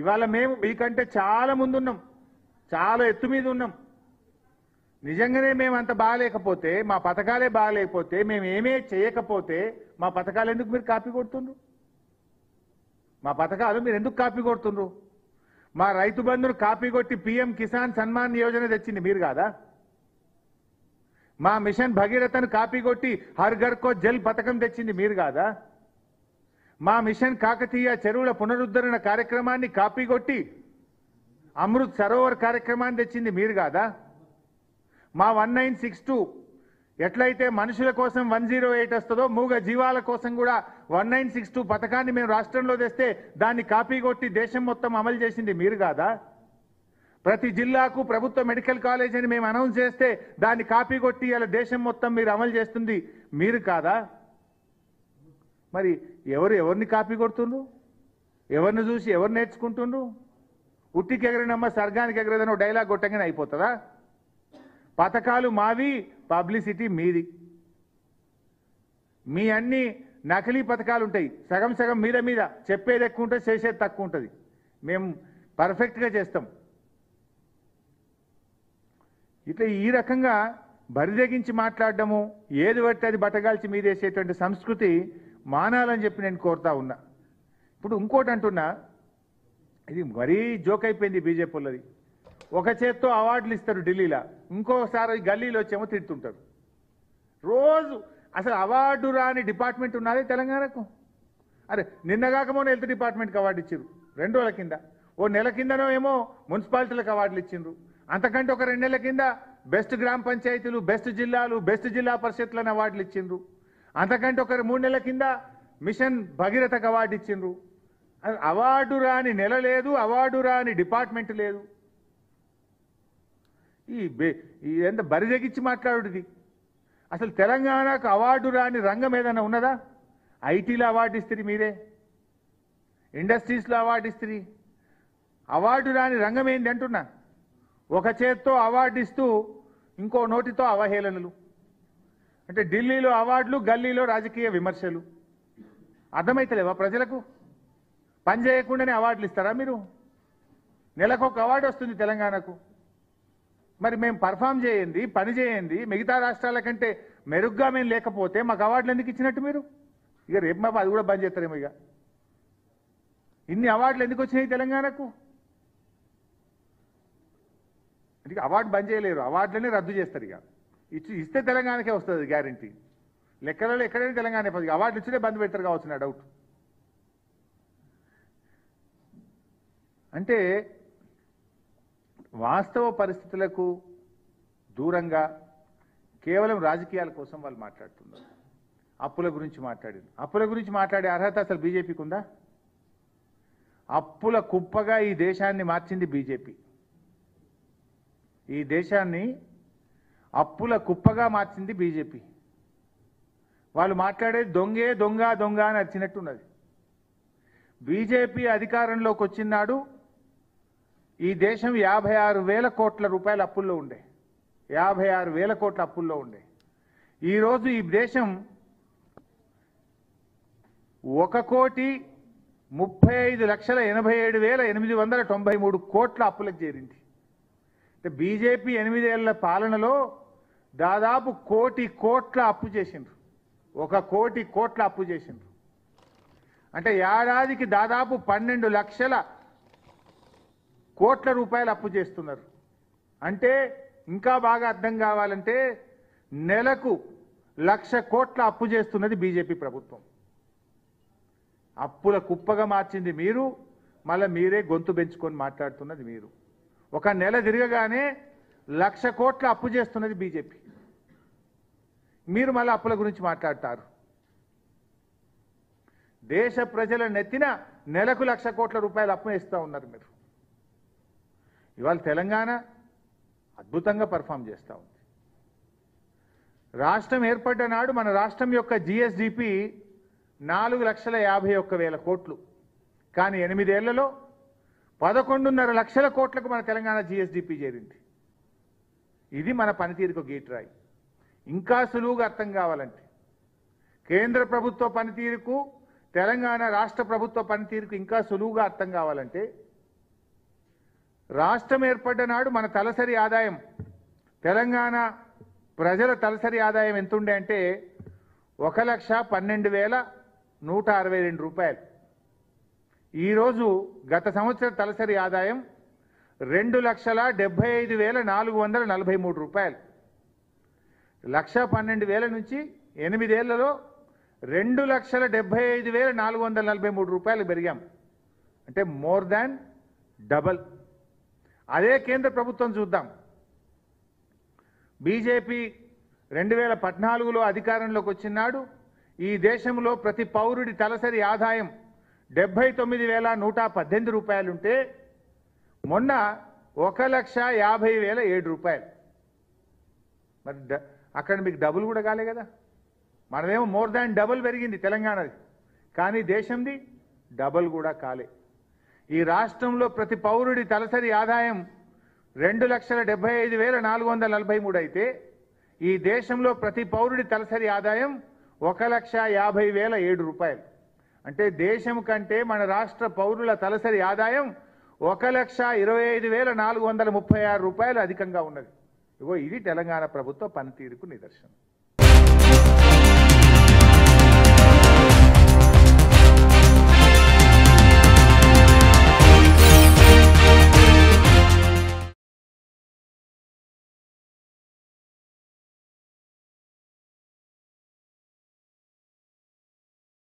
ఇవాళ మేము మీకంటే చాలా ముందున్నాం చాలా ఎత్తు మీద ఉన్నాం నిజంగానే మేము అంత బాగాలేకపోతే మా పథకాలే బాగాలేకపోతే మేము ఏమే చేయకపోతే మా పథకాలు ఎందుకు మీరు కాపీ కొడుతుండ్రు మా పథకాలు మీరు ఎందుకు కాపీ కొడుతుండ్రు మా రైతు బంధును కాపీ కొట్టి పీఎం కిసాన్ సన్మాన్ యోజన తెచ్చింది మీరు కాదా మా మిషన్ భగీరథను కాపీ కొట్టి హర్ ఘర్ కో జల్ పథకం తెచ్చింది మీరు కాదా మా మిషన్ కాకతీయ చెరువుల పునరుద్ధరణ కార్యక్రమాన్ని కాపీ కొట్టి అమృత్ సరోవర్ కార్యక్రమాన్ని తెచ్చింది మీరు కాదా మా వన్ నైన్ సిక్స్ టూ ఎట్లయితే మనుషుల కోసం వన్ జీరో ఎయిట్ వస్తుందో మూగ జీవాల కోసం కూడా వన్ నైన్ సిక్స్ టూ పథకాన్ని మేము రాష్ట్రంలో తెస్తే దాన్ని కాపీ కొట్టి దేశం మొత్తం అమలు చేసింది మీరు కాదా ప్రతి జిల్లాకు ప్రభుత్వ మెడికల్ కాలేజ్ అని మేము అనౌన్స్ చేస్తే దాన్ని కాపీ కొట్టి ఇలా దేశం మొత్తం మీరు అమలు చేస్తుంది మీరు కాదా మరి ఎవరు ఎవరిని కాపీ కొడుతుండ్రు ఎవరిని చూసి ఎవరు నేర్చుకుంటుండ్రు ఉట్టికి ఎగరనమ్మ సర్గానికి ఎగరదని ఒక డైలాగ్ కొట్టగానే అయిపోతుందా పథకాలు మావి పబ్లిసిటీ మీది మీ అన్ని నకిలీ పథకాలు ఉంటాయి సగం సగం మీద మీద చెప్పేది ఎక్కువ ఉంటుంది చేసేది తక్కువ ఉంటుంది మేము పర్ఫెక్ట్గా చేస్తాం ఇట్లా ఈ రకంగా బరిదెగించి మాట్లాడడము ఏది పడితే అది బట్టగాల్చి మీదేసేటువంటి సంస్కృతి మానాలని చెప్పి నేను కోరుతా ఉన్నా ఇప్పుడు ఇంకోటి అంటున్నా ఇది మరీ జోక్ అయిపోయింది బీజేపీ వాళ్ళది ఒక చేత్తో అవార్డులు ఇస్తారు ఢిల్లీలో ఇంకోసారి గల్లీలో వచ్చేమో తిడుతుంటారు రోజు అసలు అవార్డు రాని డిపార్ట్మెంట్ ఉన్నది తెలంగాణకు అరే నిన్నగాక మొన్న హెల్త్ డిపార్ట్మెంట్కి అవార్డు ఇచ్చారు రెండు రోజుల కింద ఓ నెల కిందనో ఏమో మున్సిపాలిటీలకు అవార్డులు ఇచ్చిండ్రు అంతకంటే ఒక రెండు నెలల కింద బెస్ట్ గ్రామ పంచాయతీలు బెస్ట్ జిల్లాలు బెస్ట్ జిల్లా పరిషత్లను అవార్డులు ఇచ్చిండ్రు అంతకంటే ఒక మూడు నెలల కింద మిషన్ భగీరథకు అవార్డు ఇచ్చిండ్రు అసలు అవార్డు రాని నెల లేదు అవార్డు రాని డిపార్ట్మెంట్ లేదు ఈ బె- ఈ ఎంత బరిదెగిచ్చి మాట్లాడుది అసలు తెలంగాణకు అవార్డు రాని రంగం ఏదైనా ఉన్నదా ఐటీలో అవార్డు ఇస్తుంది మీరే ఇండస్ట్రీస్లో అవార్డు ఇస్తుంది అవార్డు రాని రంగం ఏంది అంటున్నా ఒక చేత్తో అవార్డు ఇస్తూ ఇంకో నోటితో అవహేళనలు అంటే ఢిల్లీలో అవార్డులు గల్లీలో రాజకీయ విమర్శలు అర్థమైతలేవా ప్రజలకు పని చేయకుండానే అవార్డులు ఇస్తారా మీరు నెలకు ఒక అవార్డు వస్తుంది తెలంగాణకు మరి మేము పర్ఫామ్ చేయండి పని చేయండి మిగతా రాష్ట్రాల కంటే మెరుగ్గా మేము లేకపోతే మాకు అవార్డులు ఎందుకు ఇచ్చినట్టు మీరు ఇక రేపు మా అది కూడా బంద్ చేస్తారేమో ఇక ఇన్ని అవార్డులు ఎందుకు వచ్చినాయి తెలంగాణకు అంటే అవార్డు బంద్ చేయలేరు అవార్డులనే రద్దు చేస్తారు ఇక ఇచ్చి ఇస్తే తెలంగాణకే వస్తుంది గ్యారంటీ లెక్కలలో ఎక్కడైనా తెలంగాణ పది అవార్డులు ఇచ్చినే బంద్ పెడతారు కావచ్చు నా డౌట్ అంటే వాస్తవ పరిస్థితులకు దూరంగా కేవలం రాజకీయాల కోసం వాళ్ళు మాట్లాడుతున్నారు అప్పుల గురించి మాట్లాడింది అప్పుల గురించి మాట్లాడే అర్హత అసలు బీజేపీకి ఉందా అప్పుల కుప్పగా ఈ దేశాన్ని మార్చింది బీజేపీ ఈ దేశాన్ని అప్పుల కుప్పగా మార్చింది బీజేపీ వాళ్ళు మాట్లాడేది దొంగే దొంగ దొంగ అని వచ్చినట్టున్నది బీజేపీ అధికారంలోకి వచ్చినాడు ఈ దేశం యాభై ఆరు వేల కోట్ల రూపాయల అప్పుల్లో ఉండే యాభై ఆరు వేల కోట్ల అప్పుల్లో ఉండే ఈరోజు ఈ దేశం ఒక కోటి ముప్పై ఐదు లక్షల ఎనభై ఏడు వేల ఎనిమిది వందల తొంభై మూడు కోట్ల అప్పులకు చేరింది అంటే బీజేపీ ఎనిమిదేళ్ల పాలనలో దాదాపు కోటి కోట్ల అప్పు చేసిండ్రు ఒక కోటి కోట్ల అప్పు చేసిండ్రు అంటే ఏడాదికి దాదాపు పన్నెండు లక్షల కోట్ల రూపాయలు అప్పు చేస్తున్నారు అంటే ఇంకా బాగా అర్థం కావాలంటే నెలకు లక్ష కోట్ల అప్పు చేస్తున్నది బీజేపీ ప్రభుత్వం అప్పుల కుప్పగా మార్చింది మీరు మళ్ళీ మీరే గొంతు పెంచుకొని మాట్లాడుతున్నది మీరు ఒక నెల తిరగగానే లక్ష కోట్ల అప్పు చేస్తున్నది బీజేపీ మీరు మళ్ళీ అప్పుల గురించి మాట్లాడతారు దేశ ప్రజల నెత్తిన నెలకు లక్ష కోట్ల రూపాయలు అప్పు ఇస్తూ ఉన్నారు మీరు ఇవాళ తెలంగాణ అద్భుతంగా పర్ఫామ్ చేస్తూ ఉంది రాష్ట్రం ఏర్పడ్డ నాడు మన రాష్ట్రం యొక్క జిఎస్డిపి నాలుగు లక్షల యాభై ఒక్క వేల కోట్లు కానీ ఎనిమిదేళ్లలో పదకొండున్నర లక్షల కోట్లకు మన తెలంగాణ జిఎస్డిపి చేరింది ఇది మన పనితీరుకు గీట్రాయి ఇంకా సులువుగా అర్థం కావాలంటే కేంద్ర ప్రభుత్వ పనితీరుకు తెలంగాణ రాష్ట్ర ప్రభుత్వ పనితీరుకు ఇంకా సులువుగా అర్థం కావాలంటే రాష్ట్రం ఏర్పడ్డ నాడు మన తలసరి ఆదాయం తెలంగాణ ప్రజల తలసరి ఆదాయం ఎంతుండే అంటే ఒక లక్ష పన్నెండు వేల నూట అరవై రెండు రూపాయలు ఈరోజు గత సంవత్సర తలసరి ఆదాయం రెండు లక్షల డెబ్బై ఐదు వేల నాలుగు వందల నలభై మూడు రూపాయలు లక్ష పన్నెండు వేల నుంచి ఎనిమిదేళ్లలో రెండు లక్షల డెబ్బై ఐదు వేల నాలుగు వందల నలభై మూడు రూపాయలు పెరిగాం అంటే మోర్ దాన్ డబల్ అదే కేంద్ర ప్రభుత్వం చూద్దాం బీజేపీ రెండు వేల పద్నాలుగులో అధికారంలోకి వచ్చినాడు ఈ దేశంలో ప్రతి పౌరుడి తలసరి ఆదాయం డెబ్బై తొమ్మిది వేల నూట పద్దెనిమిది రూపాయలుంటే మొన్న ఒక లక్ష యాభై వేల ఏడు రూపాయలు మరి డ- అక్కడ మీకు డబుల్ కూడా కాలే కదా మనదేమో మోర్ దాన్ డబుల్ పెరిగింది తెలంగాణది కానీ దేశంది డబుల్ కూడా కాలే ఈ రాష్ట్రంలో ప్రతి పౌరుడి తలసరి ఆదాయం రెండు లక్షల డెబ్బై ఐదు వేల నాలుగు వందల నలభై మూడు అయితే ఈ దేశంలో ప్రతి పౌరుడి తలసరి ఆదాయం ఒక లక్ష యాభై వేల ఏడు రూపాయలు అంటే దేశం కంటే మన రాష్ట్ర పౌరుల తలసరి ఆదాయం ఒక లక్ష ఇరవై ఐదు వేల నాలుగు వందల ముప్పై ఆరు రూపాయలు అధికంగా ఉన్నది ఇగో ఇది తెలంగాణ ప్రభుత్వ పనితీరుకు నిదర్శనం